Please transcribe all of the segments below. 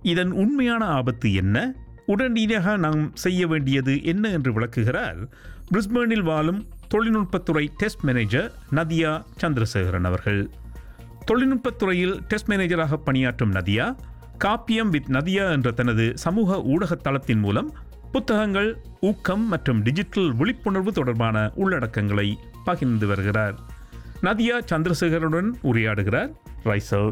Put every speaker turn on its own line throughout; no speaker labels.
இதன் உண்மையான ஆபத்து என்ன உடனடியாக நாம் செய்ய வேண்டியது என்ன என்று விளக்குகிறார் பிரிஸ்பேனில் வாழும் தொழில்நுட்பத்துறை டெஸ்ட் மேனேஜர் நதியா சந்திரசேகரன் அவர்கள் தொழில்நுட்பத்துறையில் டெஸ்ட் மேனேஜராக பணியாற்றும் நதியா காப்பியம் வித் நதியா என்ற தனது சமூக ஊடக தளத்தின் மூலம் புத்தகங்கள் ஊக்கம் மற்றும் டிஜிட்டல் விழிப்புணர்வு தொடர்பான உள்ளடக்கங்களை பகிர்ந்து வருகிறார் நதியா சந்திரசேகருடன் உரையாடுகிறார் ரைசல்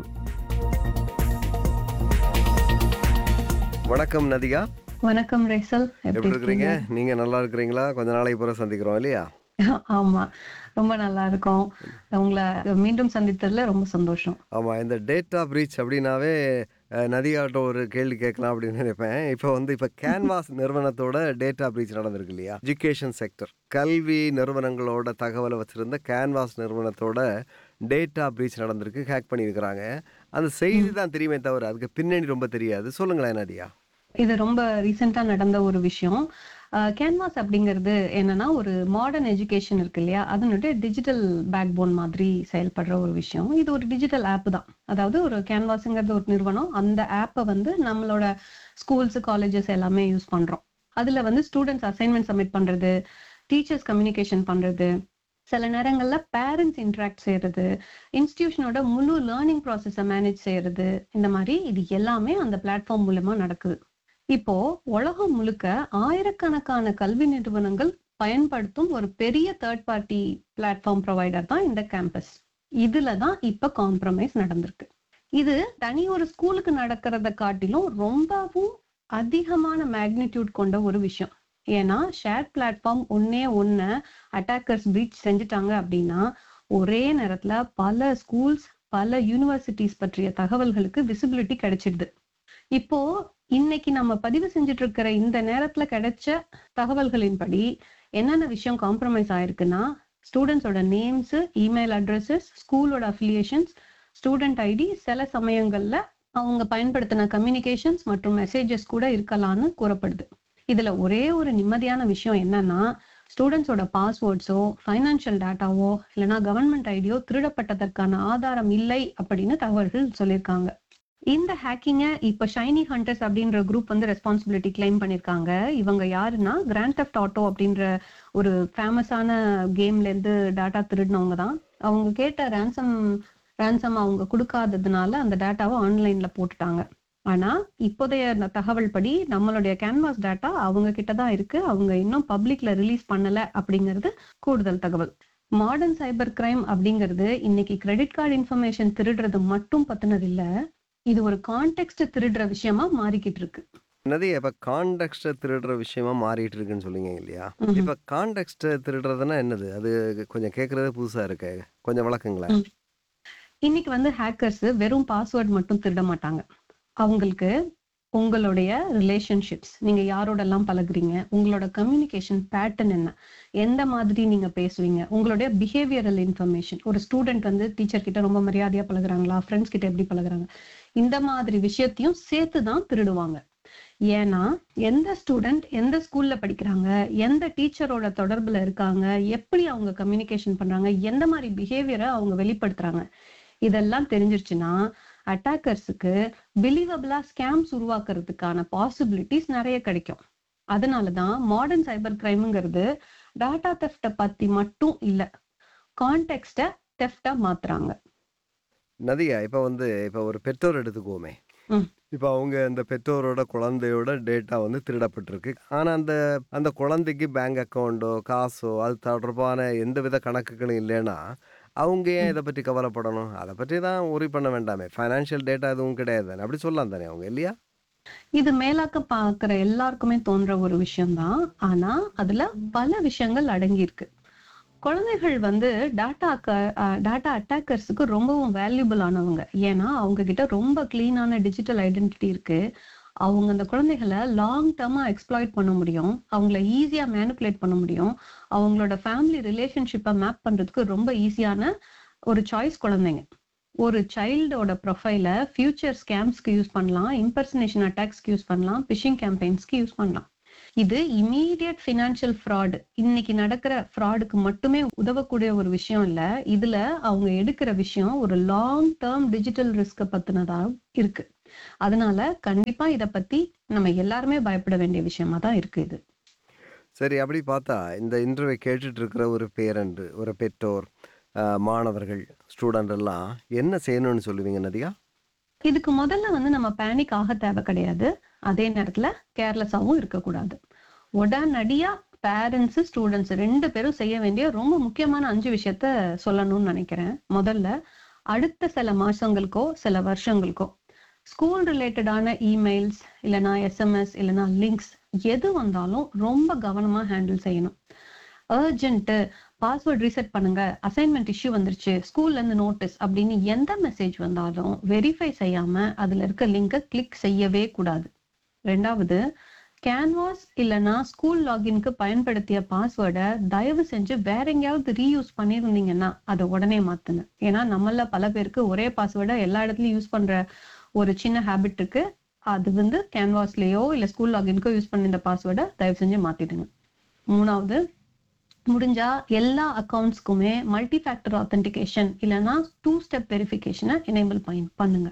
வணக்கம் நதிகா
வணக்கம் ரேசல்
எப்படி இருக்கிறீங்க நீங்க நல்லா இருக்கிறீங்களா கொஞ்ச நாளைக்கு பிறகு சந்திக்கிறோம் இல்லையா
ஆமா ரொம்ப நல்லா இருக்கும் உங்களை மீண்டும் சந்தித்ததுல ரொம்ப சந்தோஷம்
ஆமா இந்த டேட்டா பிரீச் அப்படின்னாவே அஹ், நதிகாட்ட ஒரு கேள்வி கேட்கலாம் அப்படின்னு நினைப்பேன் இப்போ வந்து இப்போ கேன்வாஸ் நிறுவனத்தோட டேட்டா பிரீச் நடந்திருக்கு இல்லையா எஜுகேஷன் செக்டர் கல்வி நிறுவனங்களோட தகவலை வச்சிருந்த கேன்வாஸ் நிறுவனத்தோட டேட்டா பிரீச் நடந்திருக்கு ஹேக் பண்ணியிருக்கிறாங்க அந்த செய்தி தான் தெரியுமே தவிர அதுக்கு பின்னணி ரொம்ப தெரியாது சொல்லுங்களேன் நதியா
இது ரொம்ப ரீசெண்டா நடந்த ஒரு விஷயம் கேன்வாஸ் அப்படிங்கிறது என்னன்னா ஒரு மாடர்ன் எஜுகேஷன் இருக்கு இல்லையா அதனுடைய டிஜிட்டல் பேக் போன் மாதிரி செயல்படுற ஒரு விஷயம் இது ஒரு டிஜிட்டல் ஆப் தான் அதாவது ஒரு கேன்வாஸுங்கிறது ஒரு நிறுவனம் அந்த ஆப்பை வந்து நம்மளோட ஸ்கூல்ஸ் காலேஜஸ் எல்லாமே யூஸ் பண்றோம் அதுல வந்து ஸ்டூடெண்ட்ஸ் அசைன்மெண்ட் சப்மிட் பண்றது டீச்சர்ஸ் கம்யூனிகேஷன் பண்றது சில நேரங்கள்ல பேரண்ட்ஸ் இன்ட்ராக்ட் செய்யறது இன்ஸ்டிடியூஷனோட முழு லேர்னிங் ப்ராசஸை மேனேஜ் செய்யறது இந்த மாதிரி இது எல்லாமே அந்த பிளாட்ஃபார்ம் மூலமா நடக்குது இப்போ உலகம் முழுக்க ஆயிரக்கணக்கான கல்வி நிறுவனங்கள் பயன்படுத்தும் ஒரு பெரிய தேர்ட் பார்ட்டி பிளாட்ஃபார்ம் ப்ரொவைடர் தான் இந்த கேம்பஸ் இதுல தான் இப்ப காம்ப்ரமைஸ் நடந்திருக்கு இது தனி ஒரு ஸ்கூலுக்கு நடக்கிறத காட்டிலும் ரொம்பவும் அதிகமான மேக்னிடியூட் கொண்ட ஒரு விஷயம் ஏன்னா ஷேர் பிளாட்ஃபார்ம் ஒன்னே ஒன்னு அட்டாக்கர்ஸ் பிரீச் செஞ்சுட்டாங்க அப்படின்னா ஒரே நேரத்துல பல ஸ்கூல்ஸ் பல யூனிவர்சிட்டிஸ் பற்றிய தகவல்களுக்கு விசிபிலிட்டி கிடைச்சிடுது இப்போ இன்னைக்கு நம்ம பதிவு செஞ்சுட்டு இருக்கிற இந்த நேரத்துல கிடைச்ச தகவல்களின்படி என்னென்ன விஷயம் காம்ப்ரமைஸ் ஆயிருக்குன்னா ஸ்டூடெண்ட்ஸோட நேம்ஸ் இமெயில் அட்ரஸஸ் ஸ்கூலோட அஃபிலியேஷன்ஸ் ஸ்டூடெண்ட் ஐடி சில சமயங்கள்ல அவங்க பயன்படுத்தின கம்யூனிகேஷன்ஸ் மற்றும் மெசேஜஸ் கூட இருக்கலாம்னு கூறப்படுது இதுல ஒரே ஒரு நிம்மதியான விஷயம் என்னன்னா ஸ்டூடெண்ட்ஸோட பாஸ்வேர்ட்ஸோ ஃபைனான்சியல் டேட்டாவோ இல்லைன்னா கவர்மெண்ட் ஐடியோ திருடப்பட்டதற்கான ஆதாரம் இல்லை அப்படின்னு தகவல்கள் சொல்லியிருக்காங்க இந்த ஹேக்கிங்கை இப்ப ஷைனி ஹண்டர்ஸ் அப்படின்ற குரூப் வந்து ரெஸ்பான்சிபிலிட்டி கிளைம் பண்ணிருக்காங்க இவங்க யாருன்னா கிராண்ட் தெஃப்ட் ஆட்டோ அப்படின்ற ஒரு ஃபேமஸான கேம்ல இருந்து டேட்டா திருடினவங்க தான் அவங்க கேட்ட ரேன்சம் ரேன்சம் அவங்க கொடுக்காததுனால அந்த டேட்டாவை ஆன்லைன்ல போட்டுட்டாங்க ஆனா இப்போதைய ந- தகவல் படி நம்மளுடைய கேன்வாஸ் டேட்டா அவங்க கிட்ட தான் இருக்கு அவங்க இன்னும் பப்ளிக்ல ரிலீஸ் பண்ணல அப்படிங்கிறது கூடுதல் தகவல் மாடர்ன் சைபர் கிரைம் அப்படிங்கிறது இன்னைக்கு கிரெடிட் கார்டு இன்ஃபர்மேஷன் திருடுறது மட்டும் பத்தினது இல்ல இது ஒரு கான்டெக்ட் திருடுற விஷயமா மாறிக்கிட்டு இருக்கு
நதி இப்ப கான்டெக்ட்டை திருடுற விஷயமா மாறிட்டு இருக்குன்னு சொல்லிங்க இல்லையா
ம்ஹும்.
இப்ப கான்டெக்ட்டை திருடுறதுன்னா என்னது அது கொஞ்சம் கேட்கறதே புதுசா இருக்கு கொஞ்சம் விளக்குங்களேன்
ம். இன்னைக்கு வந்து ஹேக்கர்ஸ் வெறும் பாஸ்வேர்ட் மட்டும் திருட மாட்டாங்க அவங்களுக்கு உங்களுடைய ரிலேஷன்ஷிப்ஸ் நீங்க யாரோடெல்லாம் பழகுறீங்க உங்களோட கம்யூனிகேஷன் பேட்டர்ன் என்ன எந்த மாதிரி நீங்க பேசுவீங்க உங்களுடைய பிஹேவியரல் இன்ஃபர்மேஷன் ஒரு ஸ்டூடெண்ட் வந்து டீச்சர் கிட்ட ரொம்ப மரியாதையா பழகுறாங்களா ஃப்ரெண்ட்ஸ் கிட்ட எப்படி பழகுறாங்க இந்த மாதிரி விஷயத்தையும் சேர்த்து தான் திருடுவாங்க ஏன்னா எந்த ஸ்டூடெண்ட் எந்த ஸ்கூல்ல படிக்கிறாங்க எந்த டீச்சரோட தொடர்புல இருக்காங்க எப்படி அவங்க கம்யூனிகேஷன் பண்றாங்க எந்த மாதிரி பிஹேவியரை அவங்க வெளிப்படுத்துறாங்க இதெல்லாம் தெரிஞ்சிருச்சுன்னா அட்டாக்கர்ஸுக்கு பிலீவபிளா ஸ்கேம்ஸ் உருவாக்குறதுக்கான பாசிபிலிட்டிஸ் நிறைய கிடைக்கும் அதனாலதான் மாடர்ன் சைபர் கிரைம்ங்கிறது டாட்டா தெஃப்ட பத்தி மட்டும் இல்ல கான்டெக்ட தெஃப்டா மாத்துறாங்க
நதியா இப்ப வந்து இப்ப ஒரு பெற்றோர் எடுத்துக்குவோமே
ம்.
இப்ப அவங்க அந்த பெற்றோரோட குழந்தையோட டேட்டா வந்து திருடப்பட்டிருக்கு ஆனா அந்த அந்த குழந்தைக்கு பேங்க் அக்கௌண்டோ காசோ அது தொடர்பான எந்த வித கணக்குகளும் இல்லைன்னா அவங்க ஏன் இதை பற்றி கவலைப்படணும் அதை பற்றி தான் உரி பண்ண வேண்டாமே ஃபைனான்ஷியல் டேட்டா எதுவும் கிடையாது தானே அப்படி சொல்லலாம் தானே அவங்க இல்லையா
இது மேலாக்க பாக்குற எல்லாருக்குமே தோன்ற ஒரு விஷயம்தான் ஆனா அதுல பல விஷயங்கள் அடங்கி இருக்கு குழந்தைகள் வந்து டாட்டா டாட்டா அட்டாக்கர்ஸுக்கு ரொம்பவும் வேல்யூபிள் ஆனவங்க ஏன்னா அவங்க கிட்ட ரொம்ப கிளீனான டிஜிட்டல் ஐடென்டிட்டி இருக்கு அவங்க அந்த குழந்தைகளை லாங் டேர்மா எக்ஸ்ப்ளாய்ட் பண்ண முடியும் அவங்கள ஈஸியா மேனிப்புலேட் பண்ண முடியும் அவங்களோட ஃபேமிலி ரிலேஷன்ஷிப்பை மேப் பண்றதுக்கு ரொம்ப ஈஸியான ஒரு சாய்ஸ் குழந்தைங்க ஒரு சைல்டோட ப்ரொஃபைல ஃபியூச்சர் ஸ்கேம்ஸ்க்கு யூஸ் பண்ணலாம் இம்பர்சனேஷன் அட்டாக்ஸ்க்கு யூஸ் பண்ணலாம் பிஷிங் கேம்பெயின்ஸ்க்கு யூஸ் பண்ணலாம் இது இமீடியட் ஃபினான்ஷியல் ஃப்ராடு இன்னைக்கு நடக்கிற ஃப்ராடுக்கு மட்டுமே உதவக்கூடிய ஒரு விஷயம் இல்ல இதுல அவங்க எடுக்கிற விஷயம் ஒரு லாங் டேர்ம் டிஜிட்டல் ரிஸ்க பத்தினதா இருக்கு அதனால கண்டிப்பா இத பத்தி நம்ம எல்லாருமே பயப்பட வேண்டிய விஷயமா தான் இருக்கு இது
சரி அப்படி பார்த்தா இந்த இன்டர்வியூ கேட்டுட்டு இருக்கிற ஒரு பேரண்ட் ஒரு பெற்றோர் அஹ், மாணவர்கள் ஸ்டூடெண்ட் எல்லாம் என்ன செய்யணும்னு சொல்லுவீங்க நதியா
இதுக்கு முதல்ல வந்து நம்ம பேனிக் ஆக தேவை கிடையாது அதே நேரத்துல கேர்லெஸ்ஸாவும் இருக்கக்கூடாது உடனடியா பேரண்ட்ஸ் ஸ்டூடெண்ட்ஸ் ரெண்டு பேரும் செய்ய வேண்டிய ரொம்ப முக்கியமான அஞ்சு விஷயத்த சொல்லணும்னு நினைக்கிறேன் முதல்ல அடுத்த சில மாசங்களுக்கோ சில வருஷங்களுக்கோ ஸ்கூல் ரிலேட்டடான இமெயில்ஸ் இல்லைனா எஸ்எம்எஸ் இல்லைனா லிங்க்ஸ் எது வந்தாலும் ரொம்ப கவனமா ஹேண்டில் செய்யணும் அர்ஜென்ட்டு பாஸ்வேர்ட் ரீசெட் பண்ணுங்க அசைன்மெண்ட் இஷ்யூ வந்துருச்சு ஸ்கூல்ல இருந்து நோட்டீஸ் அப்படின்னு எந்த மெசேஜ் வந்தாலும் வெரிஃபை செய்யாம அதுல இருக்க லிங்கை கிளிக் செய்யவே கூடாது ரெண்டாவது கேன்வாஸ் இல்லைன்னா ஸ்கூல் லாகின்க்கு பயன்படுத்திய பாஸ்வேர்டை தயவு செஞ்சு வேற எங்கேயாவது ரீயூஸ் பண்ணியிருந்தீங்கன்னா அதை உடனே மாத்துங்க ஏன்னா நம்மள பல பேருக்கு ஒரே பாஸ்வேர்டை எல்லா இடத்துலயும் யூஸ் பண்ற ஒரு சின்ன ஹேபிட் இருக்கு அது வந்து கேன்வாஸ்லயோ இல்ல ஸ்கூல் லாகின்க்கோ யூஸ் பண்ணிருந்த பாஸ்வேர்டை தயவு செஞ்சு மாத்திடுங்க மூணாவது முடிஞ்சா எல்லா அக்கவுண்ட்ஸ்க்குமே மல்டி ஃபேக்டர் ஆத்தென்டிகேஷன் இல்லைன்னா டூ ஸ்டெப் வெரிஃபிகேஷனை எனேபிள் பண்ணுங்க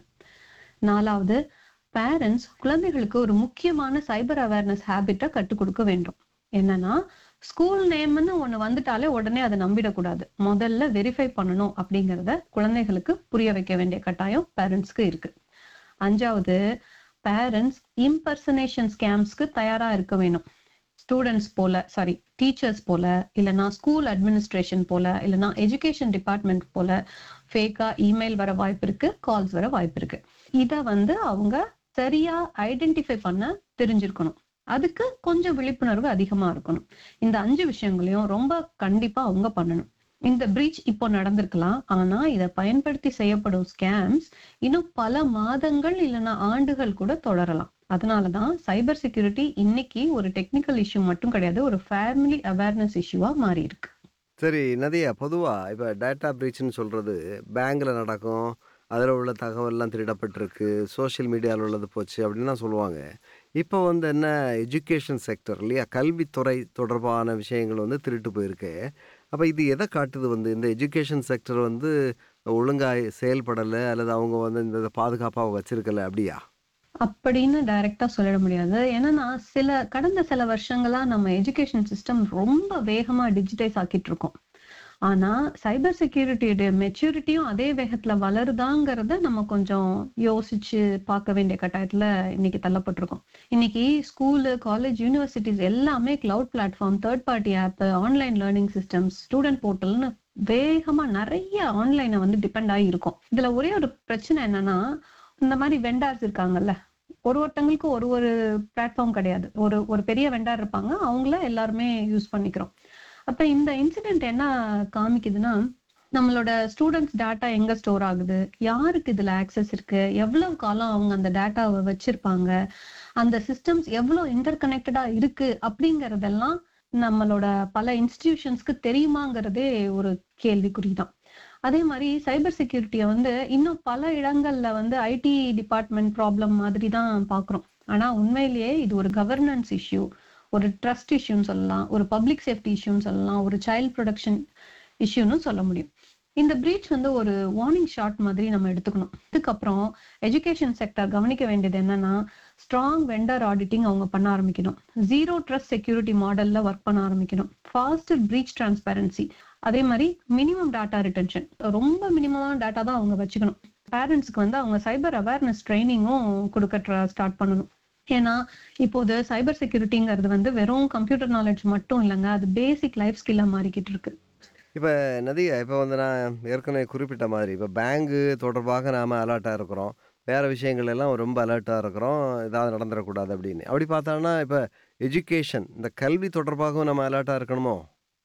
நாலாவது பேரண்ட்ஸ் குழந்தைகளுக்கு ஒரு முக்கியமான சைபர் அவேர்னஸ் ஹேபிட்டை கற்றுக் கொடுக்க வேண்டும் என்னன்னா ஸ்கூல் நேம்னு ஒண்ணு வந்துட்டாலே உடனே அதை நம்பிடக்கூடாது முதல்ல வெரிஃபை பண்ணணும் அப்படிங்கறத குழந்தைகளுக்கு புரிய வைக்க வேண்டிய கட்டாயம் பேரண்ட்ஸ்க்கு இருக்கு அஞ்சாவது பேரண்ட்ஸ் இம்பர்சனேஷன் ஸ்கேம்ஸ்க்கு தயாரா இருக்க வேணும் ஸ்டூடெண்ட்ஸ் போல சாரி டீச்சர்ஸ் போல இல்லைன்னா ஸ்கூல் அட்மினிஸ்ட்ரேஷன் போல இல்லைன்னா எஜுகேஷன் டிபார்ட்மெண்ட் போல ஃபேக்கா இமெயில் வர வாய்ப்பு இருக்கு கால்ஸ் வர வாய்ப்பு இருக்கு இத வந்து அவங்க சரியா ஐடென்டிஃபை பண்ண தெரிஞ்சிருக்கணும் அதுக்கு கொஞ்சம் விழிப்புணர்வு அதிகமா இருக்கணும் இந்த அஞ்சு விஷயங்களையும் ரொம்ப கண்டிப்பா அவங்க பண்ணணும் இந்த பிரீச் இப்போ நடந்திருக்கலாம் ஆனா இதை பயன்படுத்தி செய்யப்படும் ஸ்கேம்ஸ் இன்னும் பல மாதங்கள் இல்லைன்னா ஆண்டுகள் கூட தொடரலாம் அதனாலதான் சைபர் செக்யூரிட்டி இன்னைக்கு ஒரு டெக்னிக்கல் இஷ்யூ மட்டும் கிடையாது ஒரு ஃபேமிலி அவேர்னஸ் இஷ்யூவா மாறி இருக்கு
சரி நதியா பொதுவாக இப்போ டேட்டா பிரீச்னு சொல்கிறது பேங்க்கில் நடக்கும் அதில் உள்ள தகவல்லாம் திருடப்பட்டிருக்கு சோஷியல் மீடியாவில் உள்ளது போச்சு அப்படின்லாம் சொல்லுவாங்க இப்போ வந்து என்ன எஜுகேஷன் செக்டர் இல்லையா கல்வித்துறை தொடர்பான விஷயங்கள் வந்து திருட்டு போயிருக்கு அப்போ இது எதை காட்டுது வந்து இந்த எஜுகேஷன் செக்டர் வந்து ஒழுங்காக செயல்படலை அல்லது அவங்க வந்து இந்த பாதுகாப்பாக வச்சிருக்கல அப்படியா
அப்படின்னு டைரக்டா சொல்லிட முடியாது ஏன்னா சில கடந்த சில வருஷங்களா நம்ம எஜுகேஷன் சிஸ்டம் ரொம்ப வேகமா டிஜிட்டைஸ் ஆக்கிட்டு இருக்கோம் ஆனா சைபர் செக்யூரிட்டியோட மெச்சூரிட்டியும் அதே வேகத்துல வளருதாங்கிறத நம்ம கொஞ்சம் யோசிச்சு பார்க்க வேண்டிய கட்டாயத்துல இன்னைக்கு தள்ளப்பட்டிருக்கோம் இன்னைக்கு ஸ்கூலு காலேஜ் யூனிவர்சிட்டிஸ் எல்லாமே cloud platform third party app online learning systems student போர்ட்டல்னு வேகமா நிறைய ஆன்லைனை வந்து டிபெண்ட் ஆகி இருக்கும் இதுல ஒரே ஒரு பிரச்சனை என்னன்னா இந்த மாதிரி வெண்டார்ஸ் இருக்காங்கல்ல ஒரு ஒருத்தங்களுக்கு ஒரு ஒரு பிளாட்ஃபார்ம் கிடையாது ஒரு ஒரு பெரிய வெண்டார் இருப்பாங்க அவங்கள எல்லாருமே யூஸ் பண்ணிக்கிறோம் அப்ப இந்த இன்சிடென்ட் என்ன காமிக்குதுன்னா நம்மளோட ஸ்டூடெண்ட்ஸ் டேட்டா எங்க ஸ்டோர் ஆகுது யாருக்கு இதுல ஆக்சஸ் இருக்கு எவ்வளவு காலம் அவங்க அந்த டேட்டாவை வச்சிருப்பாங்க அந்த சிஸ்டம்ஸ் எவ்வளவு இன்டர் கனெக்டடா இருக்கு அப்படிங்கறதெல்லாம் நம்மளோட பல இன்ஸ்டிடியூஷன்ஸ்க்கு தெரியுமாங்கிறதே ஒரு கேள்விக்குறிதான் அதே மாதிரி சைபர் செக்யூரிட்டியை வந்து இன்னும் பல இடங்கள்ல வந்து ஐடி டிபார்ட்மெண்ட் ப்ராப்ளம் மாதிரி தான் பாக்குறோம் ஆனா உண்மையிலேயே இது ஒரு கவர்னன்ஸ் இஷ்யூ ஒரு ட்ரஸ்ட் இஷ்யூன்னு சொல்லலாம் ஒரு பப்ளிக் சேஃப்டி இஷ்யூன்னு சொல்லலாம் ஒரு சைல்ட் ப்ரொடக்ஷன் இஷ்யூன்னு சொல்ல முடியும் இந்த பிரீச் வந்து ஒரு வார்னிங் ஷாட் மாதிரி நம்ம எடுத்துக்கணும் இதுக்கப்புறம் எஜுகேஷன் செக்டர் கவனிக்க வேண்டியது என்னன்னா ஸ்ட்ராங் வெண்டர் ஆடிட்டிங் அவங்க பண்ண ஆரம்பிக்கணும் ஜீரோ ட்ரஸ்ட் செக்யூரிட்டி மாடல்ல ஒர்க் பண்ண ஆரம்பிக்கணும் ஃபாஸ்ட் பிரீச் டிரான்ஸ்பெரன்சி அதே மாதிரி மினிமம் டேட்டா ரிட்டன்ஷன் ரொம்ப மினிமமான டேட்டா தான் அவங்க வச்சுக்கணும் பேரண்ட்ஸ்க்கு வந்து அவங்க சைபர் அவேர்னஸ் ட்ரைனிங்கும் கொடுக்க ஸ்டார்ட் பண்ணணும் ஏன்னா இப்போது சைபர் செக்யூரிட்டிங்கிறது வந்து வெறும் கம்ப்யூட்டர் நாலேஜ் மட்டும் இல்லைங்க அது பேசிக் லைஃப் ஸ்கில்லா மாறிக்கிட்டு இருக்கு
இப்போ நதியா இப்போ வந்து நான் ஏற்கனவே குறிப்பிட்ட மாதிரி இப்போ பேங்கு தொடர்பாக நாம் அலர்ட்டாக இருக்கிறோம் வேறு விஷயங்கள் எல்லாம் ரொம்ப அலர்ட்டாக இருக்கிறோம் ஏதாவது நடந்துடக்கூடாது அப்படின்னு அப்படி பார்த்தோன்னா இப்போ எஜுகேஷன் இந்த கல்வி தொடர்பாகவும் நம்ம அலர்ட்டாக இருக்கணுமோ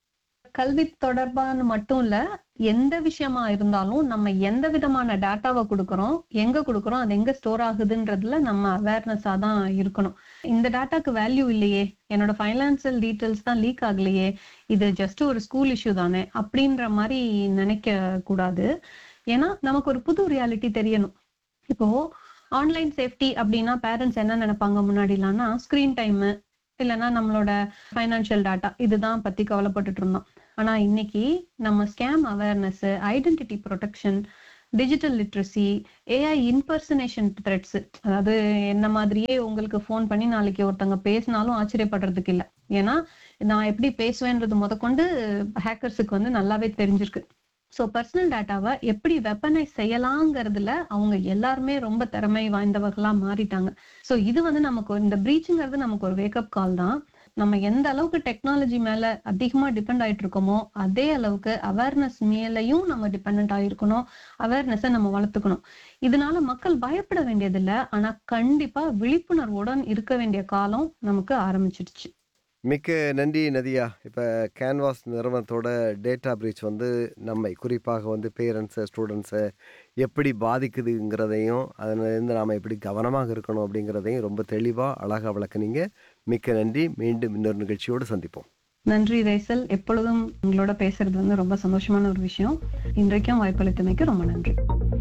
கல்வி தொடர்பான மட்டும் இல்ல எந்த விஷயமா இருந்தாலும் நம்ம எந்த விதமான டேட்டாவை கொடுக்கறோம் எங்க கொடுக்கறோம் அது எங்க ஸ்டோர் ஆகுதுன்றதுல நம்ம அவேர்னஸா தான் இருக்கணும் இந்த டேட்டாக்கு வேல்யூ இல்லையே என்னோட ஃபைனான்சியல் டீட்டெயில்ஸ் தான் லீக் ஆகலையே இது ஜஸ்ட் ஒரு ஸ்கூல் இஷ்யூ தானே அப்படின்ற மாதிரி நினைக்க கூடாது ஏன்னா நமக்கு ஒரு புது ரியாலிட்டி தெரியணும் இப்போ ஆன்லைன் சேஃப்டி அப்படின்னா பேரண்ட்ஸ் என்ன நினைப்பாங்க முன்னாடிலாம்னா ஸ்கிரீன் டைம் இல்லைன்னா நம்மளோட ஃபைனான்சியல் டேட்டா இதுதான் பத்தி கவலைப்பட்டுட்டு இருந்தோம் ஆனா இன்னைக்கு நம்ம scam awareness identity protection digital literacy AI impersonation threats அதாவது என்ன மாதிரியே உங்களுக்கு ஃபோன் பண்ணி நாளைக்கு ஒருத்தங்க பேசினாலும் ஆச்சரியப்படுறதுக்கு இல்லை ஏன்னா நான் எப்படி பேசுவேன்றது முதற்கொண்டு ஹேக்கர்ஸுக்கு வந்து நல்லாவே தெரிஞ்சிருக்கு ஸோ பர்சனல் டேட்டாவை எப்படி வெப்பனைஸ் செய்யலாங்கிறதுல அவங்க எல்லாருமே ரொம்ப திறமை வாய்ந்தவர்களா மாறிட்டாங்க ஸோ இது வந்து நமக்கு இந்த ப்ரீச்சுங்கிறது நமக்கு ஒரு வேக்கப் கால் தான் நம்ம எந்த அளவுக்கு டெக்னாலஜி மேல அதிகமா டிபெண்ட் ஆயிட்டு இருக்கோமோ அதே அளவுக்கு அவேர்னஸ் மேலையும் நம்ம டிபெண்ட் ஆயிருக்கணும் அவேர்னஸை நம்ம வளர்த்துக்கணும் இதனால மக்கள் பயப்பட வேண்டியதில்லை ஆனா கண்டிப்பா விழிப்புணர்வுடன் இருக்க வேண்டிய காலம் நமக்கு ஆரம்பிச்சிடுச்சு
மிக்க நன்றி நதியா இப்போ கேன்வாஸ் நிறுவனத்தோட டேட்டா பிரீச் வந்து நம்மை குறிப்பாக வந்து பேரண்ட்ஸை ஸ்டூடெண்ட்ஸை எப்படி பாதிக்குதுங்கிறதையும் அதிலிருந்து நாம் எப்படி கவனமாக இருக்கணும் அப்படிங்கிறதையும் ரொம்ப தெளிவாக அழகாக விளக்குனீங்க மிக்க நன்றி மீண்டும் இன்னொரு நிகழ்ச்சியோடு சந்திப்போம்
நன்றி ரைசல் எப்பொழுதும் உங்களோட பேசுறது வந்து ரொம்ப சந்தோஷமான ஒரு விஷயம் இன்றைக்கும் வாய்ப்பளித்தமைக்கு ரொம்ப நன்றி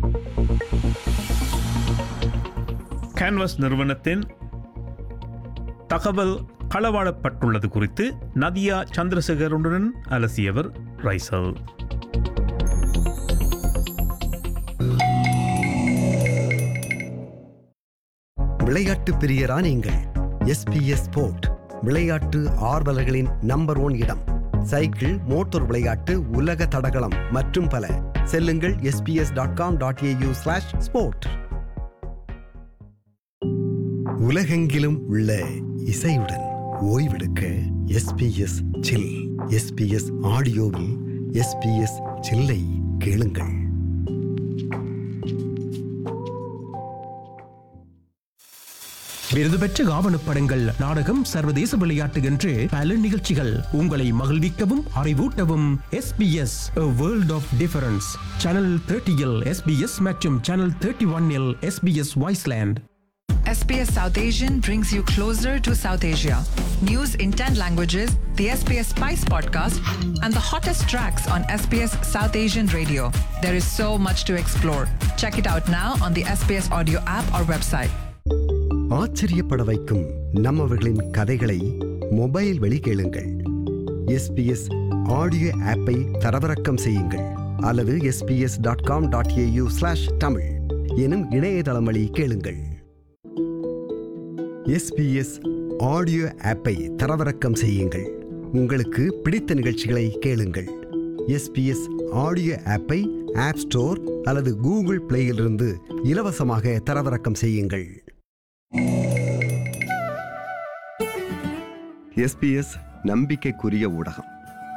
கேன்வஸ் நிறுவனத்தின் தகவல் களவாடப்பட்டுள்ளது குறித்து நதியா சந்திரசேகருடன் அலசியவர் ரைசல்
விளையாட்டு பிரியரா நீங்கள் எஸ்பிஎஸ் ஸ்போர்ட் விளையாட்டு ஆர்வலர்களின் நம்பர் ஒன் இடம் சைக்கிள் மோட்டார் விளையாட்டு உலக தடகளம் மற்றும் பல செல்லுங்கள் SBS dot com dot AU slash sport உலகெங்கிலும் உள்ள இசையுடன் ஓய்வெடுக்க எஸ்பிஎஸ் சில் எஸ்பிஎஸ் ஆடியோவில் எஸ்பிஎஸ் சில்லை கேளுங்கள்
விருது பெற்ற ஆவணப்படங்கள் நாடகம் சர்வதேச விளையாட்டு என்று பல நிகழ்ச்சிகள் உங்களை மகிழ்விக்கவும் அறிவூட்டவும் SBS A World of Difference channel தேர்ட்டியில் SBS மற்றும் சேனல் தேர்ட்டி ஒன்னில் SBS Viceland
SBS South Asian brings you closer to South Asia. News in 10 languages, the SBS Spice podcast, and the hottest tracks on SBS South Asian radio. There is so much to explore. Check it out now on the SBS audio app or website.
ஆச்சரியப்பட வைக்கும் நம்மவர்களின் கதைகளை mobile வழி கேளுங்கள் SBS audio ஆப்பை தரவிறக்கம் செய்யுங்கள் அல்லது SBS dot com dot AU slash Tamil எனும் இணையதளம் வழி கேளுங்கள் எஸ்பிஎஸ் ஆடியோ ஆப்பை தரவிறக்கம் செய்யுங்கள் உங்களுக்கு பிடித்த நிகழ்ச்சிகளை கேளுங்கள் எஸ்பிஎஸ் ஆடியோ ஆப்பை ஆப் ஸ்டோர் அல்லது கூகுள் பிளேயிலிருந்து இலவசமாக தரவிறக்கம் செய்யுங்கள் எஸ்பிஎஸ் நம்பிக்கைக்குரிய ஊடகம்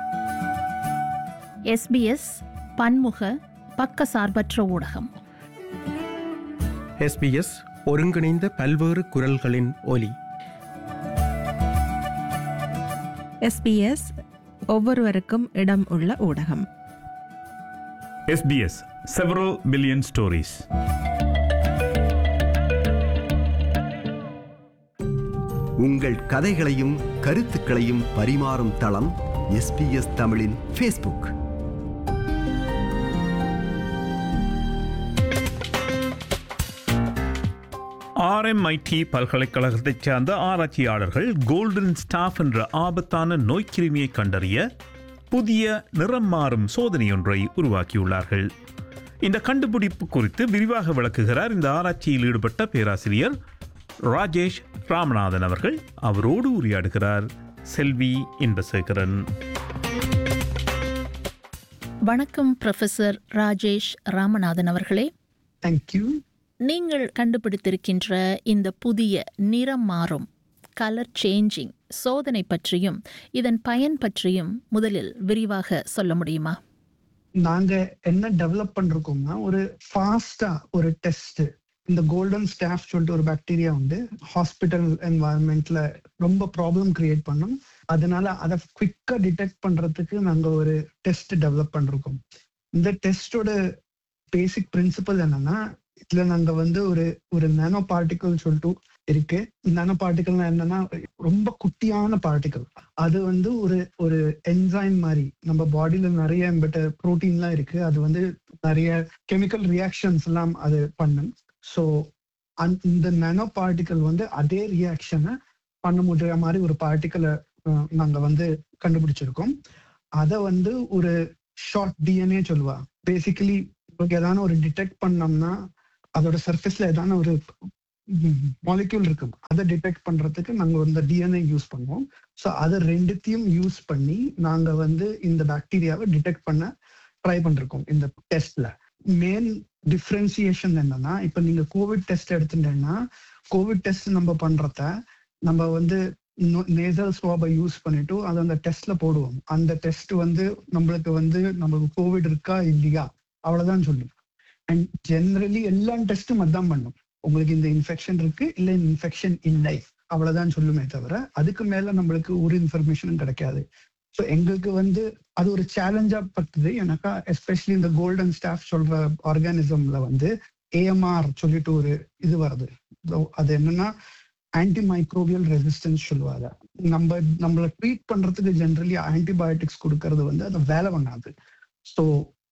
எஸ்பிஎஸ் பன்முக பக்கசார்பற்ற ஊடகம்
எஸ்பிஎஸ் ஒருங்கிணைந்த பல்வேறு குரல்களின் ஒலி
எஸ்பிஎஸ் ஒவ்வொருவருக்கும் இடம் உள்ள ஊடகம்
SBS several billion stories
உங்கள் கதைகளையும் கருத்துக்களையும் பரிமாறும் தளம் எஸ்பிஎஸ் தமிழின் ஃபேஸ்புக்
ஆர்எம்ஐடி பல்கலைக்கழகத்தைச் சார்ந்த ஆராய்ச்சியாளர்கள் கோல்டன் ஸ்டாஃப் என்ற ஆபத்தான நோய்க்கிருமியை கண்டறிய புதிய நிறம் மாறும் சோதனையொன்றை உருவாக்கியுள்ளார்கள் இந்த கண்டுபிடிப்பு குறித்து விரிவாக விளக்குகிறார் இந்த ஆராய்ச்சியில் ஈடுபட்ட பேராசிரியர் ராஜேஷ் ராமநாதன் அவர்கள் அவரோடு உரையாடுகிறார் செல்வி இன்பசேகரன்
வணக்கம் ப்ரொஃபசர் ராஜேஷ் ராமநாதன் அவர்களே
தேங்க்யூ
நீங்கள் கண்டுபிடித்திருக்கின்ற இந்த புதிய நிறம் மாறும் கலர் சேஞ்சிங் சோதனை பற்றியும் இதன் பயன் பற்றியும் முதலில் விரிவாக சொல்ல முடியுமா
நாங்க என்ன டெவலப் பண்ணிருக்கோம்னா ஒரு ஃபாஸ்டா ஒரு டெஸ்ட் இந்த கோல்டன் ஸ்டாஃப் சொல்லிட்டு ஒரு பாக்டீரியா வந்து ஹாஸ்பிட்டல் என்வாயன்மெண்ட்ல ரொம்ப ப்ராப்ளம் கிரியேட் பண்ணும் அதனால அதை குவிக்கா டிடெக்ட் பண்றதுக்கு நாங்க ஒரு டெஸ்ட் டெவலப் பண்ணிருக்கோம் இந்த டெஸ்டோட பேசிக் பிரின்சிபல் என்னன்னா இதுல நாங்க வந்து ஒரு ஒரு நானோ பார்ட்டிகல் சொல்லிட்டு இருக்கு நானோ பார்ட்டிகல்னா என்னன்னா ரொம்ப குட்டியான பார்ட்டிகல் அது வந்து ஒரு ஒரு என்சைம் மாதிரி நம்ம பாடியில நிறைய பெட்ட ப்ரோட்டீன்லாம் இருக்கு அது வந்து நிறைய கெமிக்கல் ரியாக்ஷன்ஸ் எல்லாம் அது பண்ணும் ஸோ இந்த நானோ பார்ட்டிகல் வந்து அதே ரியாக்ஷனை பண்ண முடியற மாதிரி ஒரு பார்ட்டிக்கலை நாங்க வந்து கண்டுபிடிச்சிருக்கோம் அதை வந்து ஒரு ஷார்ட் டிஎன்ஏ சொல்லுவா பேசிக்கலி உங்களுக்கு ஏதான ஒரு டிடெக்ட் பண்ணோம்னா அதோட சர்ஃபேஸ்ல ஏதான ஒரு மாலிக்யூல் இருக்கும் அதை டிடெக்ட் பண்றதுக்கு நாங்க இந்த டிஎன்ஏ யூஸ் பண்ணுவோம் ஸோ அதை ரெண்டுத்தையும் யூஸ் பண்ணி நாங்க வந்து இந்த பாக்டீரியாவை டிடெக்ட் பண்ண ட்ரை பண்ணிருக்கோம் இந்த டெஸ்ட்ல மெயின் டிஃப்ரென்சியேஷன் என்னன்னா இப்ப நீங்க கோவிட் டெஸ்ட் எடுத்துட்டேன்னா கோவிட் டெஸ்ட் நம்ம பண்றத நம்ம வந்து நேசல் ஸ்வாபை யூஸ் பண்ணிட்டு அதை அந்த டெஸ்ட்ல போடுவோம் அந்த டெஸ்ட் வந்து நம்மளுக்கு வந்து நம்மளுக்கு கோவிட் இருக்கா இல்லையா அவ்வளவுதான் சொல்லும் அண்ட் ஜெனரலி எல்லா டெஸ்ட்டும் அதான் பண்ணும் உங்களுக்கு இந்த இன்ஃபெக்ஷன் இருக்கு இல்ல இன்ஃபெக்ஷன் இல்லை அவ்வளவுதான் சொல்லுமே தவிர அதுக்கு மேல நம்மளுக்கு ஒரு இன்ஃபர்மேஷனும் கிடைக்காது ஸோ எங்களுக்கு வந்து அது ஒரு சேலஞ்சா பட்டது எனக்கா எஸ்பெஷலி இந்த கோல்டன் ஸ்டாஃப் சொல்ற ஆர்கானிசம்ல வந்து ஏஎம்ஆர் சொல்லிட்டு ஒரு இது வருது So, அது என்னன்னா ஆன்டி மைக்ரோபியல் ரெசிஸ்டன்ஸ் சொல்லுவாங்க நம்ம நம்மள ட்ரீட் பண்றதுக்கு ஜென்ரலி ஆன்டிபயோட்டிக்ஸ் கொடுக்கறது வந்து அது வேலை பண்ணாது ஸோ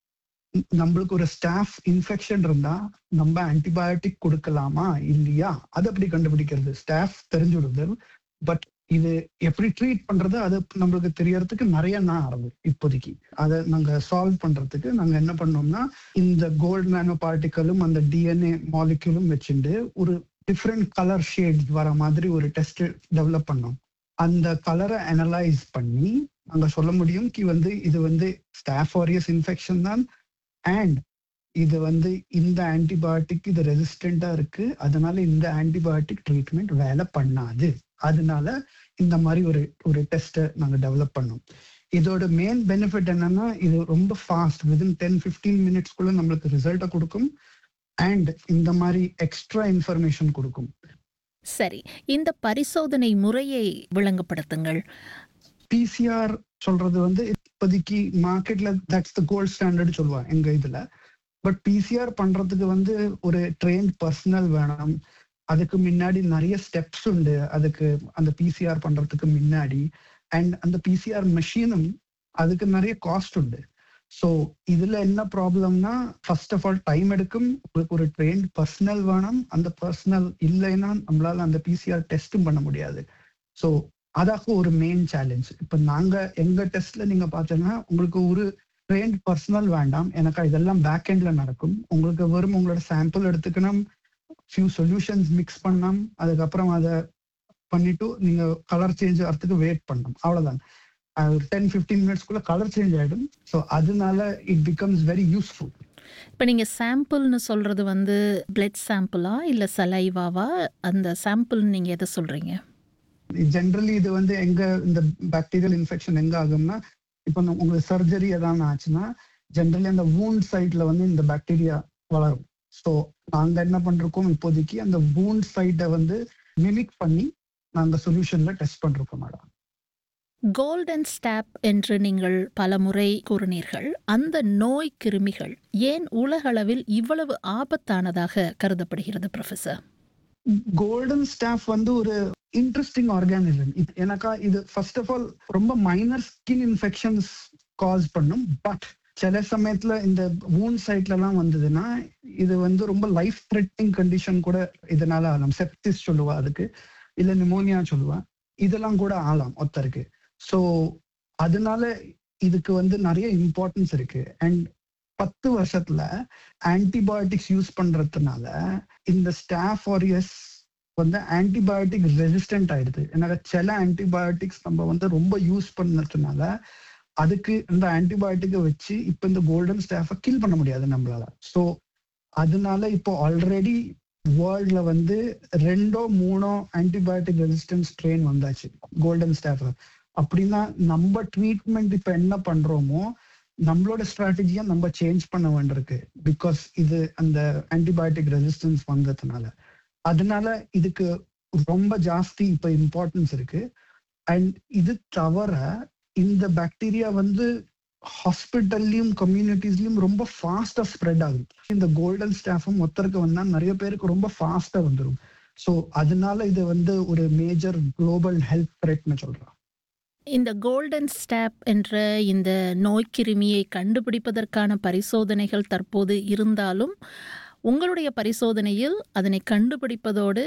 நம்மளுக்கு ஒரு ஸ்டாஃப் இன்ஃபெக்ஷன் இருந்தா நம்ம ஆன்டிபயோட்டிக் கொடுக்கலாமா இல்லையா அது அப்படி கண்டுபிடிக்கிறது ஸ்டாஃப் தெரிஞ்சுடுது பட் இது எப்படி ட்ரீட் பண்றது அது நம்மளுக்கு தெரியறதுக்கு நிறைய நாள் ஆகுது இப்போதைக்கு அதை நாங்க சால்வ் பண்றதுக்கு நாங்க என்ன பண்ணோம்னா இந்த கோல்டு நானோ பார்ட்டிக்கலும் அந்த டிஎன்ஏ மாலிக்யூலும் வச்சுட்டு ஒரு டிஃப்ரெண்ட் கலர் ஷேட் வர மாதிரி ஒரு டெஸ்ட் டெவலப் பண்ணோம் அந்த கலரை அனலைஸ் பண்ணி நாங்க சொல்ல முடியும் கி வந்து இது வந்து ஸ்டாஃபாரியஸ் இன்ஃபெக்ஷன் தான் அண்ட் இது வந்து இந்த ஆன்டிபயோட்டிக் இது ரெசிஸ்டண்டா இருக்கு அதனால இந்த ஆன்டிபயோட்டிக் ட்ரீட்மெண்ட் வேலை பண்ணாது அதனால இந்த மாதிரி ஒரு ஒரு டெஸ்ட்டை நாங்க டெவலப் பண்ணோம் இதோட மெயின் பெனிஃபிட் என்னன்னா இது ரொம்ப ஃபாஸ்ட் வித்தின் டென் ஃபிஃப்டீன் மினிட்ஸ்க்குள்ள நம்மளுக்கு ரிசல்ட்டை கொடுக்கும் அண்ட் இந்த மாதிரி எக்ஸ்ட்ரா இன்ஃபர்மேஷன் கொடுக்கும்
சரி இந்த பரிசோதனை முறையை விளங்கப்படுத்துங்கள்
பிசிஆர் சொல்றது வந்து இப்போதைக்கு மார்க்கெட்ல தட்ஸ் த கோல்ட் ஸ்டாண்டர்ட் சொல்லுவாங்க எங்க இதுல பட் பிசிஆர் பண்றதுக்கு வந்து ஒரு ட்ரெயின் பர்சனல் வேணும் அதுக்கு முன்னாடி நிறைய ஸ்டெப்ஸ் உண்டு அதுக்கு அந்த பிசிஆர் பண்றதுக்கு முன்னாடி அண்ட் அந்த பிசிஆர் மெஷினும் அதுக்கு நிறைய காஸ்ட் உண்டு ஸோ இதுல என்ன ப்ராப்ளம்னா ஃபர்ஸ்ட் ஆஃப் ஆல் டைம் எடுக்கும் உங்களுக்கு ஒரு ட்ரெயின் பர்சனல் வேணும் அந்த பர்சனல் இல்லைன்னா நம்மளால அந்த பிசிஆர் டெஸ்ட்டும் பண்ண முடியாது ஸோ அதாக ஒரு மெயின் சேலஞ்ச் இப்போ நாங்க எங்க டெஸ்ட்ல நீங்க பார்த்தீங்கன்னா உங்களுக்கு ஒரு ட்ரெயின்ட் பர்சனல் வேண்டாம் எனக்கு இதெல்லாம் பேக் எண்ட்ல நடக்கும் உங்களுக்கு வெறும் உங்களோட சாம்பிள் எடுத்துக்கணும் ஃபியூ சொல்யூஷன்ஸ் மிக்ஸ் பண்ணணும் அதுக்கப்புறம் அதை பண்ணிட்டு நீங்க கலர் சேஞ்ச் ஆகிறதுக்கு வெயிட் பண்ணணும் அவ்வளவுதான் ஒரு டென் ஃபிஃப்டீன் மினிட்ஸ்க்குள்ள கலர் சேஞ்ச் ஆயிடும் ஸோ அதனால இட் பிகம்ஸ் வெரி யூஸ்ஃபுல்
இப்போ நீங்கள் சாம்பிள்னு சொல்கிறது வந்து பிளட் சாம்பிளா இல்லை சலைவாவா அந்த சாம்பிள்னு நீங்கள் எதை சொல்கிறீங்க
ஜென்ரலி இது வந்து எங்க இந்த பாக்டீரியல் இன்ஃபெக்ஷன் எங்க ஆகும்னா இப்போ நம்ம- உங்களுக்கு சர்ஜரி எதாவது ஆச்சுன்னா ஜென்ரலி அந்த வூண்ட் சைட்ல வந்து இந்த பாக்டீரியா வளரும் ஸோ நாங்க என்ன பண்றோம் இப்போதைக்கு அந்த வூண்ட் சைட்டை வந்து மிமிக் பண்ணி நாங்க சொல்யூஷன்ல டெஸ்ட் பண்றோம் மேடம்
கோல்டன் ஸ்டாப் என்று நீங்கள் பலமுறை கூறினீர்கள் அந்த நோய் கிருமிகள் ஏன் உலகளவில் இவ்வளவு ஆபத்தானதாக கருதப்படுகிறது ப்ரொஃபசர்
கோல்டன் ஸ்டாஃப் வந்து ஒரு இன்ட்ரெஸ்டிங் ஆர்கானிசம் இது எனக்கா இது ஃபர்ஸ்ட் ஆஃப் ஆல் ரொம்ப மைனர் ஸ்கின் இன்ஃபெக்ஷன்ஸ் காஸ் பண்ணும் பட் சில சமயத்துல இந்த வூன் சைட்ல எல்லாம் வந்ததுன்னா இது வந்து ரொம்ப லைஃப் த்ரெட்னிங் கண்டிஷன் கூட இதனால ஆகலாம் செப்டிஸ் சொல்லுவா அதுக்கு இல்ல நிமோனியா சொல்லுவா இதெல்லாம் கூட ஆகலாம் ஒருத்தருக்கு ஸோ அதனால இதுக்கு வந்து நிறைய இம்பார்ட்டன்ஸ் இருக்கு அண்ட் பத்து வருஷத்துல ஆன்டிபயோட்டிக்ஸ் யூஸ் பண்றதுனால இந்த ஸ்டாஃப் ஆரியஸ் வந்து ஆன்டிபயோட்டிக் ரெசிஸ்டன்ட் ஆயிடுது ஏன்னா சில ஆன்டிபயோட்டிக்ஸ் நம்ம வந்து ரொம்ப யூஸ் பண்ணதுனால அதுக்கு இந்த ஆன்டிபயோட்டிக்கை வச்சு இப்போ இந்த கோல்டன் ஸ்டாஃபை கில் பண்ண முடியாது நம்மளால ஸோ அதனால இப்போ ஆல்ரெடி வேர்ல்ட்ல வந்து ரெண்டோ மூணோ ஆன்டிபயோட்டிக் ரெசிஸ்டன்ஸ் ட்ரெயின் வந்தாச்சு கோல்டன் ஸ்டாஃப் அப்படின்னா நம்ம ட்ரீட்மெண்ட் இப்போ என்ன பண்றோமோ நம்மளோட ஸ்ட்ராட்டஜியை நம்ம சேஞ்ச் பண்ண வேண்டியிருக்கு பிகாஸ் இது அந்த ஆன்டிபயோட்டிக் ரெசிஸ்டன்ஸ் வந்ததுனால அதனால இதுக்கு ரொம்ப ஜாஸ்தி இப்ப இம்பார்ட்டன்ஸ் இருக்கு அண்ட் இது தவிர இந்த பாக்டீரியா வந்து ஹாஸ்பிட்டல்லையும் கம்யூனிட்டிஸ்லயும் ரொம்ப ஃபாஸ்டா ஸ்ப்ரெட் ஆகுது இந்த கோல்டன் ஸ்டாஃபும் ஒருத்தருக்கு வந்தா நிறைய பேருக்கு ரொம்ப ஃபாஸ்டா வந்துடும் ஸோ அதனால இது வந்து ஒரு மேஜர் குளோபல் ஹெல்த் த்ரெட்னு சொல்றோம்
இந்த கோல்டன் ஸ்டாப் என்ற இந்த நோய்க்கிருமியை கண்டுபிடிப்பதற்கான பரிசோதனைகள் தற்போது இருந்தாலும் உங்களுடைய பரிசோதனையில் அதனை கண்டுபிடிப்பதோடு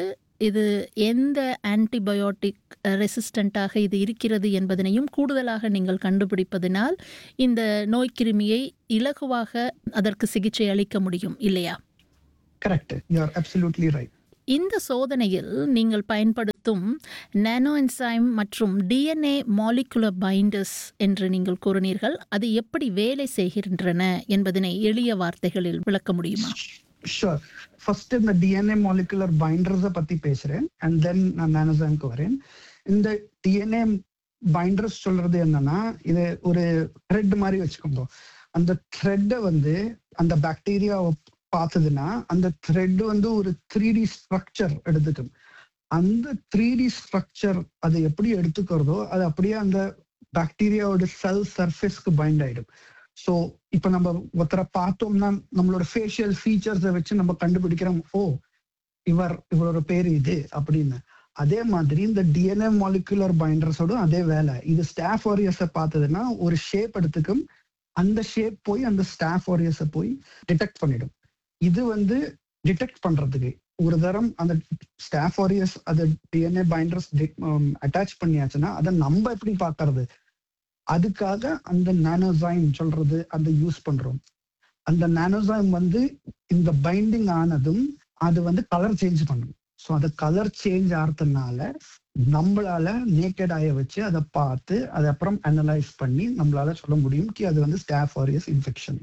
இது எந்த ஆன்டிபயோட்டிக் ரெசிஸ்டண்ட்டாக இது இருக்கிறது என்பதனையும் கூடுதலாக நீங்கள் கண்டுபிடிப்பதனால் இந்த நோய்க்கிருமியை இலகுவாக அதற்கு சிகிச்சை அளிக்க முடியும் இல்லையா
correct you are absolutely right
இந்த சோதனையில் நீங்கள் பயன்படுத்தும் நானோ என்சைம் மற்றும் டிஎன்ஏ மாலிகுலர் பைண்டர்ஸ் என்று நீங்கள் கூறினீர்கள் அது எப்படி வேலை செய்கின்றன என்பதனை எளிய வார்த்தைகளில் விளக்க முடியுமா
ஷூர் ஃபர்ஸ்ட் இந்த டிஎன்ஏ மாலிகுலர் பைண்டர்ஸை பத்தி பேசுறேன் அண்ட் தென் நான் நானோசாம்க்கு வரேன் இந்த டிஎன்ஏ பைண்டர்ஸ் சொல்றது என்னன்னா இது ஒரு த்ரெட் மாதிரி வச்சுக்கோங்க அந்த த்ரெட்டை வந்து அந்த பாக்டீரியாவை பார்த்ததுன்னா அந்த த்ரெட் வந்து ஒரு த்ரீ டி ஸ்ட்ரக்சர் எடுத்துக்கும் அந்த த்ரீ டி ஸ்ட்ரக்சர் அது எப்படி எடுத்துக்கிறதோ அது அப்படியே அந்த பாக்டீரியாவோட செல் சர்ஃபேஸ்க்கு பைண்ட் ஆயிடும் ஸோ இப்போ நம்ம ஒருத்தரை பார்த்தோம்னா நம்மளோட ஃபேஷியல் ஃபீச்சர்ஸை வச்சு நம்ம கண்டுபிடிக்கிறோம் ஓ இவர் இவரோட பேர் இது அப்படின்னு அதே மாதிரி இந்த டிஎன்ஏ மாலிகுலர் பைண்டர்ஸோட அதே வேலை இது ஸ்டாஃப் வாரியர்ஸை பார்த்ததுன்னா ஒரு ஷேப் எடுத்துக்கும் அந்த ஷேப் போய் அந்த ஸ்டாஃப் வாரியர்ஸை போய் டிடெக்ட் பண்ணிடும் இது வந்து டிடெக்ட் பண்றதுக்கு ஒரு தரம் அந்த ஸ்டாஃப் வாரியர்ஸ் அது டிஎன்ஏ பைண்டர்ஸ் அட்டாச் பண்ணியாச்சுன்னா அதை நம்ம எப்படி பார்க்கறது அதுக்காக அந்த நானோசைம் சொல்றது அந்த யூஸ் பண்றோம் அந்த நானோசைம் வந்து இந்த பைண்டிங் ஆனதும் அது வந்து கலர் சேஞ்ச் பண்ணும் ஸோ அது கலர் சேஞ்ச் ஆகிறதுனால நம்மளால நேக்கட் ஆய வச்சு அதை பார்த்து அதை அப்புறம் அனலைஸ் பண்ணி நம்மளால சொல்ல முடியும் கி அது வந்து ஸ்டாஃப் ஆரியஸ் இன்ஃபெக்ஷன்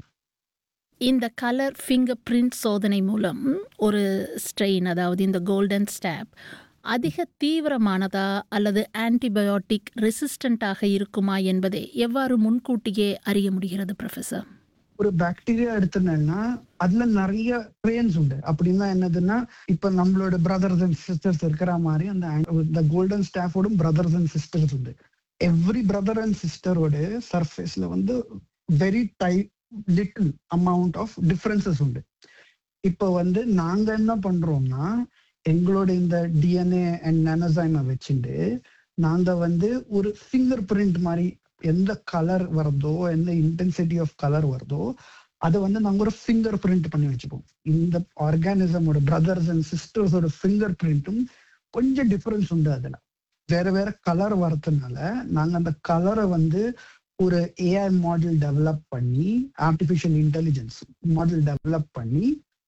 இந்த கலர் ஃபிங்கர் பிரிண்ட் சோதனை மூலம் ஒரு ஸ்ட்ரெயின் அதாவது இந்த கோல்டன் ஸ்டாப் அதிக தீவிரமானதா அல்லது ஆன்டிபயோட்டிக் ரெசிஸ்டண்டாக இருக்குமா என்பதை எவ்வாறு முன்கூட்டியே அறிய முடிகிறது ப்ரொஃபஸர்
ஒரு பாக்டீரியா எடுத்தோம்னா அதுல நிறைய ட்ரெயின்ஸ் உண்டு அப்படின்னா என்னதுன்னா இப்ப நம்மளோட பிரதர்ஸ் அண்ட் சிஸ்டர்ஸ் இருக்கிற மாதிரி அந்த இந்த கோல்டன் ஸ்டாஃபோடும் பிரதர்ஸ் அண்ட் சிஸ்டர்ஸ் உண்டு எவ்ரி பிரதர் அண்ட் சிஸ்டரோட சர்ஃபேஸ்ல வந்து very tiny little amount of differences உண்டு இப்போ வந்து நாங்க என்ன பண்றோம்னா எங்களோட இந்த டிஎன்ஏ அண்ட் நானோசைமை வச்சுட்டு நாங்க வந்து ஒரு ஃபிங்கர் பிரிண்ட் மாதிரி எந்த கலர் வருதோ எந்த இன்டென்சிட்டி ஆஃப் கலர் வருதோ அதை வந்து நாங்க ஒரு ஃபிங்கர் பிரிண்ட் பண்ணி வச்சுப்போம் இந்த ஆர்கானிசமோட பிரதர்ஸ் அண்ட் சிஸ்டர்ஸோட ஃபிங்கர் பிரிண்ட்டும் கொஞ்சம் டிஃபரன்ஸ் உண்டு அதுல வேற வேற கலர் வரதுனால நாங்க அந்த கலரை வந்து ஒரு ஏஐ மாடல் டெவலப் பண்ணி ஆர்டிஃபிஷியல் இன்டெலிஜென்ஸ் மாடல் டெவலப் பண்ணி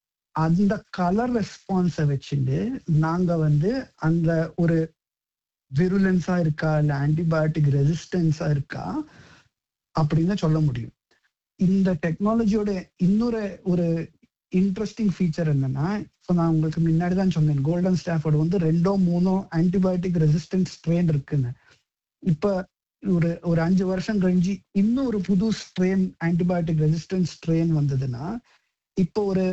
அந்த கலர் ரெஸ்பான்ஸை வச்சுட்டு நாங்க வந்து அந்த ஒரு விருலன்ஸா இருக்கா இல்ல ஆன்டிபயோட்டிக் ரெசிஸ்டன்ஸா இருக்கா அப்படின்னு சொல்ல முடியும் இந்த டெக்னாலஜியோட இன்னொரு ஒரு இன்ட்ரெஸ்டிங் ஃபீச்சர் என்னன்னா இப்போ நான் உங்களுக்கு முன்னாடி தான் சொன்னேன் கோல்டன் ஸ்டாஃபோட வந்து ரெண்டோ மூணோ ஆன்டிபயோட்டிக் ரெசிஸ்டன்ஸ் ஸ்ட்ரெயின் இருக்குன்னு இப்ப ஒரு ஒரு அஞ்சு வருஷம் கழிஞ்சு இன்னும் ஒரு புது ஸ்ட்ரெயின் ஆன்டிபயோட்டிக் ரெசிஸ்டன்ஸ் ஸ்ட்ரெயின் வந்ததுன்னா இப்போ ஒரு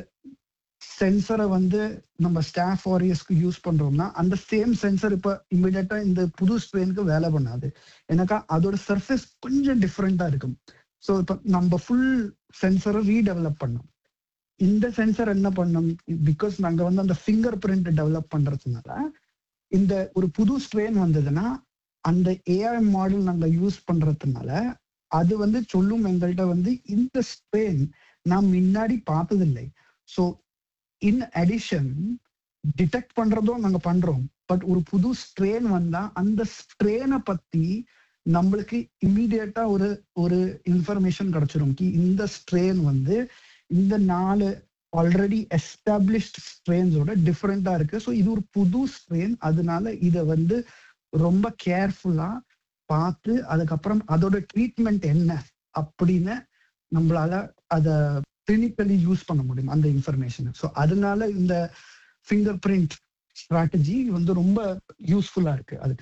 சென்சரை வந்து நம்ம ஸ்டாஃப் வாரியர்ஸ்க்கு யூஸ் பண்றோம்னா அந்த சேம் சென்சர் இப்ப இமிடியட்டா இந்த புது ஸ்ட்ரெயினுக்கு வேலை பண்ணாது எனக்கா அதோட சர்ஃபேஸ் கொஞ்சம் டிஃப்ரெண்டா இருக்கும் ஸோ இப்போ நம்ம ஃபுல் சென்சரை ரீடெவலப் பண்ணோம் இந்த சென்சர் என்ன பண்ணோம் பிகாஸ் நாங்க வந்து அந்த ஃபிங்கர் பிரிண்ட் டெவலப் பண்றதுனால இந்த ஒரு புது ஸ்ட்ரெயின் வந்ததுன்னா அந்த ஏஐ மாடல் நாங்க யூஸ் பண்றதுனால அது வந்து சொல்லும் எங்கள்கிட்ட வந்து இந்த ஸ்ட்ரெயின் நான் முன்னாடி பார்த்ததில்லை ஸோ இன் அடிஷன் டிடெக்ட் பண்றதும் நாங்க பண்றோம் பட் ஒரு புது ஸ்ட்ரெயின் வந்தா அந்த ஸ்ட்ரெயினை பத்தி நம்மளுக்கு இம்மீடியட்டா ஒரு ஒரு இன்ஃபர்மேஷன் கிடைச்சிரும் கி இந்த ஸ்ட்ரெயின் வந்து இந்த நாலு ஆல்ரெடி எஸ்டாப்ளிஷ்ட் ஸ்ட்ரெயின்ஸோட டிஃப்ரெண்டா இருக்கு ஸோ இது ஒரு புது ஸ்ட்ரெயின் அதனால இதை வந்து ரொம்ப கேர்ஃபுல்லா பார்த்து அதுக்கப்புறம் அதோட ட்ரீட்மெண்ட் என்ன அப்படின்னு நம்மளால அதை கிளினிக்கலி யூஸ் பண்ண முடியும் அந்த இன்ஃபர்மேஷனை ஸோ அதனால இந்த ஃபிங்கர் பிரிண்ட் ஸ்ட்ராட்டஜி வந்து ரொம்ப யூஸ்ஃபுல்லா இருக்கு அதுக்கு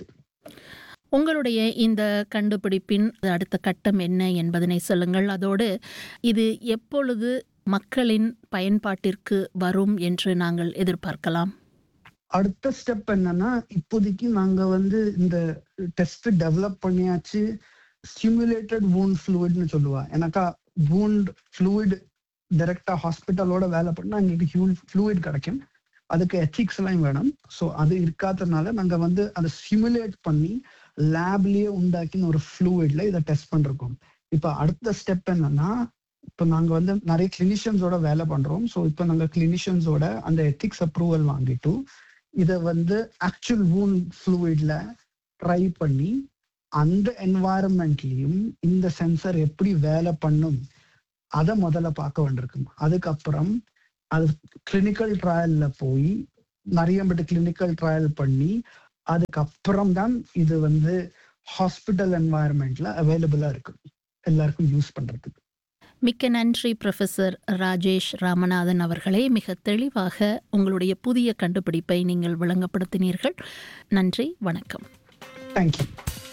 உங்களுடைய இந்த கண்டுபிடிப்பின் அடுத்த கட்டம் என்ன என்பதனை சொல்லுங்கள் அதோடு இது எப்பொழுது மக்களின் பயன்பாட்டிற்கு வரும் என்று நாங்கள் எதிர்பார்க்கலாம்
அடுத்த ஸ்டெப் என்னன்னா இப்போதைக்கு நாங்க வந்து இந்த டெஸ்ட் டெவலப் பண்ணியாச்சு ஸ்டிமுலேட்டட் வூண்ட் ஃப்ளூயிட்னு சொல்லுவா எனக்கா வூண்ட் ஃப்ளூயிட் டைரக்டா ஹாஸ்பிட்டலோட வேலை பண்ணா எங்களுக்கு ஹியூல் ஃப்ளூயிட் கிடைக்கும் அதுக்கு எத்திக்ஸ் எல்லாம் வேணும் ஸோ அது இருக்காததுனால நாங்க வந்து அதை ஸ்டிமுலேட் பண்ணி லேப்லயே உண்டாக்கின ஒரு ஃப்ளூயிட்ல இதை டெஸ்ட் பண்ணிருக்கோம் இப்போ அடுத்த ஸ்டெப் என்னன்னா இப்போ நாங்க வந்து நிறைய கிளினிஷியன்ஸோட வேலை பண்றோம் ஸோ இப்போ நாங்க கிளினிஷியன்ஸோட அந்த எத்திக்ஸ் அப்ரூவல் வாங்கிட்டு இதை வந்து ஆக்சுவல் wound ஃப்ளூயிட்ல ட்ரை பண்ணி அந்த என்வாயரன்மெண்ட்லயும் இந்த சென்சர் எப்படி வேலை பண்ணும் அதை முதல்ல பார்க்க வேண்டியிருக்கும் அதுக்கப்புறம் அது கிளினிக்கல் ட்ரையல்ல போய் நிறைய பட்டு கிளினிக்கல் ட்ரையல் பண்ணி அதுக்கப்புறம் தான் இது வந்து ஹாஸ்பிட்டல் என்வாயர்மெண்ட்ல அவைலபிளா இருக்கும் எல்லாருக்கும் யூஸ் பண்றதுக்கு
மிக்க நன்றி ப்ரொஃபசர் ராஜேஷ் ராமநாதன் அவர்களே மிக தெளிவாக உங்களுடைய புதிய கண்டுபிடிப்பை நீங்கள் விளங்கப்படுத்தினீர்கள் நன்றி வணக்கம்
தேங்க்யூ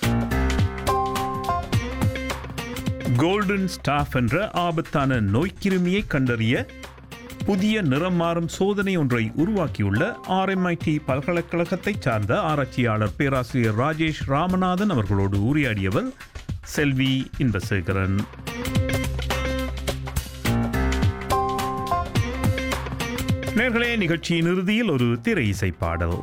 கோல்டன் ஸ்டாஃப் என்ற ஆபத்தான நோய்க்கிருமியை கண்டறிய புதிய நிறம் மாறும் சோதனை ஒன்றை உருவாக்கியுள்ள ஆர்எம்ஐடி பல்கலைக்கழகத்தைச் சார்ந்த ஆராய்ச்சியாளர் பேராசிரியர் ராஜேஷ் ராமநாதன் அவர்களோடு உரையாடியவர் செல்வி இன்பசேகரன் நேர்களே நிகழ்ச்சியின் இறுதியில் ஒரு திரை இசை பாடல்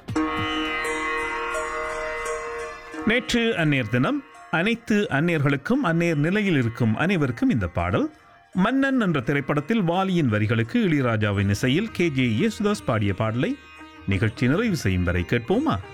நேற்று அந்நேர் தினம் அனைத்து அந்நேர்களுக்கும் அந்நேர் நிலையில் இருக்கும் அனைவருக்கும் இந்த பாடல் மன்னன் என்ற திரைப்படத்தில் வாலியின் வரிகளுக்கு இளையராஜாவின் இசையில் கே ஜே யேசுதாஸ் பாடிய பாடலை நிகழ்ச்சி நிறைவு செய்யும் வரை கேட்போமா